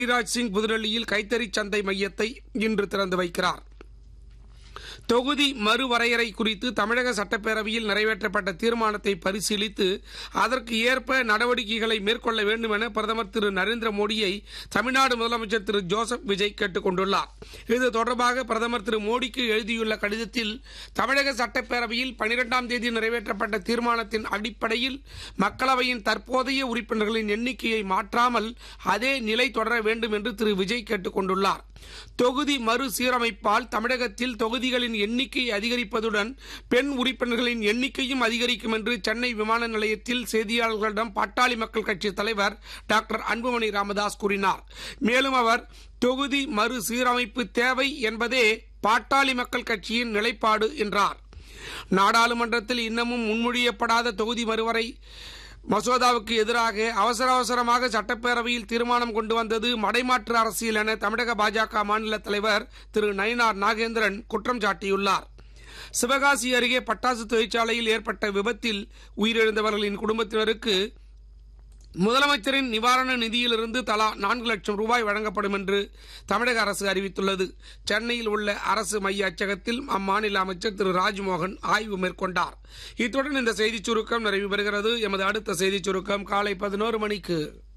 கிரிராஜ் சிங் புதுடெல்லியில் கைத்தறி சந்தை மையத்தை இன்று திறந்து வைக்கிறார் தொகுதி மறுவரையறை குறித்து தமிழக சட்டப்பேரவையில் நிறைவேற்றப்பட்ட தீர்மானத்தை பரிசீலித்து அதற்கு ஏற்ப நடவடிக்கைகளை மேற்கொள்ள வேண்டும் என பிரதமர் திரு நரேந்திர மோடியை தமிழ்நாடு முதலமைச்சர் திரு ஜோசப் விஜய் கேட்டுக் கொண்டுள்ளார் இது தொடர்பாக பிரதமர் திரு மோடிக்கு எழுதியுள்ள கடிதத்தில் தமிழக சட்டப்பேரவையில் பனிரெண்டாம் தேதி நிறைவேற்றப்பட்ட தீர்மானத்தின் அடிப்படையில் மக்களவையின் தற்போதைய உறுப்பினர்களின் எண்ணிக்கையை மாற்றாமல் அதே நிலை தொடர வேண்டும் என்று திரு விஜய் கேட்டுக் கொண்டுள்ளார் தொகுதி மறுசீரமைப்பால் தமிழகத்தில் தொகுதிகளின் எண்ணிக்கை அதிகரிப்பதுடன் பெண் உறுப்பினர்களின் எண்ணிக்கையும் அதிகரிக்கும் என்று சென்னை விமான நிலையத்தில் செய்தியாளர்களிடம் பாட்டாளி மக்கள் கட்சி தலைவர் டாக்டர் அன்புமணி ராமதாஸ் கூறினார் மேலும் அவர் தொகுதி மறுசீரமைப்பு தேவை என்பதே பாட்டாளி மக்கள் கட்சியின் நிலைப்பாடு என்றார் நாடாளுமன்றத்தில் இன்னமும் முன்மொழியப்படாத தொகுதி மறுவரை மசோதாவுக்கு எதிராக அவசர அவசரமாக சட்டப்பேரவையில் தீர்மானம் கொண்டு வந்தது மடைமாற்று அரசியல் என தமிழக பாஜக மாநில தலைவர் திரு நயினார் நாகேந்திரன் குற்றம் சாட்டியுள்ளார் சிவகாசி அருகே பட்டாசு தொழிற்சாலையில் ஏற்பட்ட விபத்தில் உயிரிழந்தவர்களின் குடும்பத்தினருக்கு முதலமைச்சரின் நிவாரண நிதியிலிருந்து தலா நான்கு லட்சம் ரூபாய் வழங்கப்படும் என்று தமிழக அரசு அறிவித்துள்ளது சென்னையில் உள்ள அரசு மைய அச்சகத்தில் அம்மாநில அமைச்சர் திரு ராஜ்மோகன் ஆய்வு மேற்கொண்டார் இத்துடன் இந்த செய்திச் சுருக்கம் நிறைவு பெறுகிறது எமது அடுத்த செய்திச் சுருக்கம் காலை பதினோரு மணிக்கு